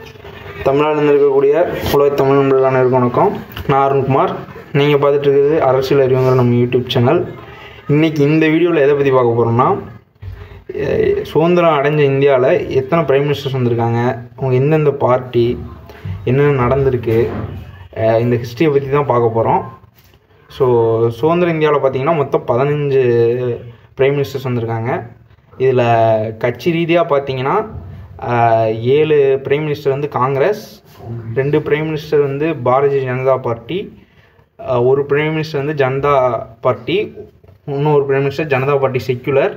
தமிழ்நாட்டில் இருக்கக்கூடிய உலக தமிழ் நண்பர்கள் அனைவருக்கும் வணக்கம் நான் அருண்குமார் நீங்கள் பார்த்துட்டு இருக்கிறது அரசியல் அறிவுங்கிற நம்ம யூடியூப் சேனல் இன்றைக்கி இந்த வீடியோவில் எதை பற்றி பார்க்க போகிறோம்னா அஹ், சுதந்திரம் அடைஞ்ச இந்தியாவில் எத்தனை பிரைம் மினிஸ்டர்ஸ் வந்திருக்காங்க அவங்க எந்தெந்த பார்ட்டி என்னென்ன நடந்திருக்கு அஹ், இந்த ஹிஸ்ட்ரியை பற்றி தான் பார்க்க போகிறோம் ஸோ சுதந்திர இந்தியாவில் பார்த்தீங்கன்னா மொத்தம் பதினஞ்சு பிரைம் மினிஸ்டர்ஸ் வந்திருக்காங்க இதில் கட்சி ரீதியாக பார்த்தீங்கன்னா ஆஹ், ஏழு பிரைம் மினிஸ்டர் வந்து காங்கிரஸ் ரெண்டு பிரைம் மினிஸ்டர் வந்து பாரதிய ஜனதா பார்ட்டி ஆஹ், ஒரு பிரைம் மினிஸ்டர் வந்து ஜனதா பார்ட்டி இன்னொரு prime minister Janata party secular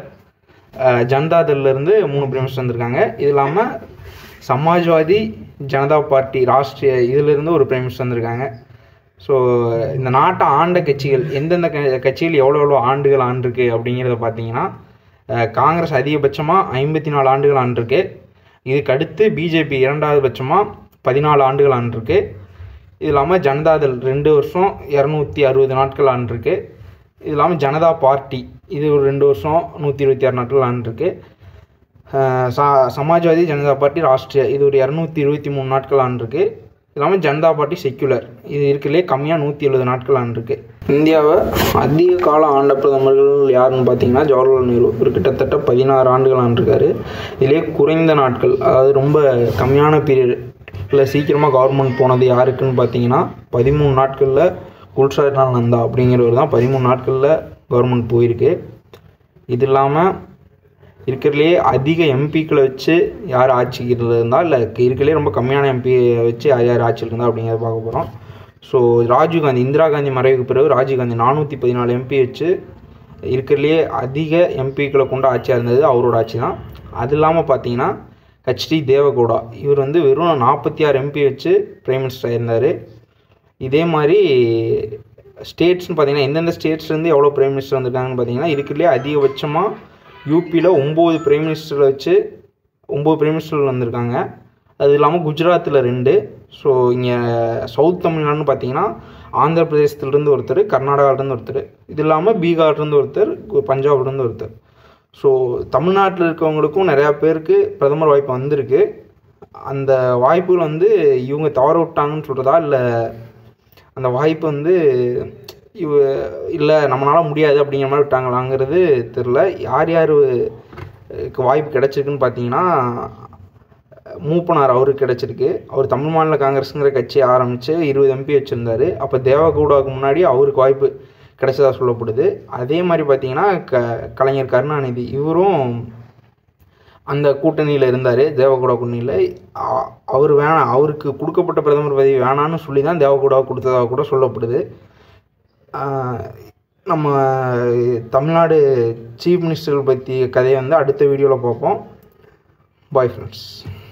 ஜனதாதள்ல இருந்து மூணு பிரைம் மினிஸ்டர் வந்திருக்காங்க இது இல்லாமல் சமாஜ்வாதி ஜனதா பார்ட்டி ராஷ்ட்ரிய இதிலிருந்து ஒரு பிரைம் மினிஸ்டர் வந்திருக்காங்க ஸோ இந்த நாட்டை ஆண்ட கட்சிகள் எந்தெந்த க- கட்சிகள் எவ்வளோ எவ்வளோ ஆண்டுகள் ஆண்டிருக்கு அப்படிங்கிறத பார்த்தீங்கன்னா அஹ், காங்கிரஸ் அதிகபட்சமாக ஐம்பத்தி நாலு ஆண்டுகள் ஆண்டிருக்கு இதுக்கு அடுத்து பிஜேபி இரண்டாவது பட்சமாக பதினாலு ஆண்டுகள் ஆண்டிருக்கு இது இல்லாமல் ஜனதாதள் ரெண்டு வருஷம் இரநூத்தி அறுபது நாட்கள் ஆண்டிருக்கு இது இல்லாமல் ஜனதா பார்ட்டி இது ஒரு ரெண்டு வருஷம் நூற்றி இருபத்தி ஆறு நாட்கள் ஆண்டிருக்கு அஹ் ச- சமாஜ்வாதி ஜனதா பார்ட்டி ராஷ்ட்ரிய இது ஒரு இரநூத்தி இருபத்தி மூணு நாட்கள் ஆண்டிருக்கு இல்லாமல் ஜனதா பார்ட்டி செக்யுலர் இது இருக்கிறதுலே கம்மியாக நூற்றி எழுபது நாட்கள் ஆண்டிருக்கு இந்தியாவை அதிக காலம் ஆண்ட பிரதமர்கள் யாருன்னு பார்த்தீங்கன்னா ஜவஹர்லால் நேரு ஒரு கிட்டத்தட்ட பதினாறு ஆண்டுகள் ஆண்டிருக்காரு இதிலே குறைந்த நாட்கள் அதாவது ரொம்ப கம்மியான பீரியட் இல்லை சீக்கிரமாக கவர்மெண்ட் போனது யாருக்குன்னு பார்த்தீங்கன்னா பதிமூணு நாட்களில் குல்ஷாத்லால் நந்தா அப்படிங்கிறவர் தான் பதிமூணு நாட்களில் கவர்மெண்ட் போயிருக்கு இது இல்லாமல் இருக்கிறதுலே அதிக எம்பிக்களை வச்சு யார் ஆட்சிக்கு இருந்தால் இல்லை இருக்கிறதுலே ரொம்ப கம்மியான எம்பி வச்சு யார் யார் ஆட்சியில் இருந்தால் அப்படிங்கிறத பார்க்க போகிறோம் ஸோ ராஜீவ்காந்தி இந்திரா காந்தி மறைவுக்கு பிறகு ராஜீவ்காந்தி நானூற்றி பதினாலு எம்பி வச்சு இருக்கிறதுலே அதிக எம்பிக்களை கொண்ட ஆட்சியாக இருந்தது அவரோட ஆட்சி தான் அது இல்லாமல் பார்த்தீங்கன்னா ஹெச்டி தேவகவுடா இவர் வந்து வெறும் நாற்பத்தி ஆறு எம்பி வச்சு பிரைம் மினிஸ்டர் இருந்தார் இதே மாதிரி ஸ்டேட்ஸ்னு பார்த்தீங்கன்னா எந்தெந்த ஸ்டேட்ஸ்லேருந்து எவ்வளோ பிரைம் மினிஸ்டர் வந்திருக்காங்கன்னு பார்த்தீங்கன்னா இருக்கிறதுலே அதிகபட்சமாக யூபியில் ஒம்பது பிரைம் மினிஸ்டர் வச்சு ஒம்பது பிரைம் மினிஸ்டர் வந்திருக்காங்க அது இல்லாமல் குஜராத்தில் ரெண்டு ஸோ இங்கே சவுத் தமிழ்நாடுன்னு பார்த்தீங்கன்னா ஆந்திர பிரதேசத்துலேருந்து ஒருத்தர் கர்நாடகாவிலேருந்து ஒருத்தர் இது இல்லாமல் பீகார்லேருந்து ஒருத்தர் கு- பஞ்சாப்லேருந்து ஒருத்தர் ஸோ தமிழ்நாட்டில் இருக்கவங்களுக்கும் நிறையா பேருக்கு பிரதமர் வாய்ப்பு வந்திருக்கு அந்த வாய்ப்புகள் வந்து இவங்க தவற விட்டாங்கன்னு சொல்கிறதா இல்லை அந்த வாய்ப்பு வந்து இவ இல்லை நம்மளால முடியாது அப்படிங்கிற மாதிரி விட்டாங்களாங்கிறது தெரில யார் யார் க்கு வாய்ப்பு கிடைச்சிருக்குன்னு பார்த்தீங்கன்னா மூப்பனார் அவருக்கு கிடைச்சிருக்கு அவர் தமிழ் மாநில காங்கிரஸுங்கிற கட்சியை ஆரம்பித்து இருபது எம்பி வச்சுருந்தாரு அப்போ தேவகவுடாவுக்கு முன்னாடி அவருக்கு வாய்ப்பு கிடைச்சதா சொல்லப்படுது அதே மாதிரி பார்த்தீங்கன்னா க கலைஞர் கருணாநிதி இவரும் அந்த கூட்டணியில் இருந்தார் தேவகவுடா கூட்டணியில் அ- அவர் வேணாம் அவருக்கு கொடுக்கப்பட்ட பிரதமர் பதவி வேணான்னு சொல்லி தான் தேவகவுடா கொடுத்ததாக கூட சொல்லப்படுது ஆஹ் நம்ம தமிழ்நாடு சீஃப் மினிஸ்டர்கள் பற்றி கதையை வந்து அடுத்த வீடியோவில் பார்ப்போம் பாய் ஃப்ரெண்ட்ஸ்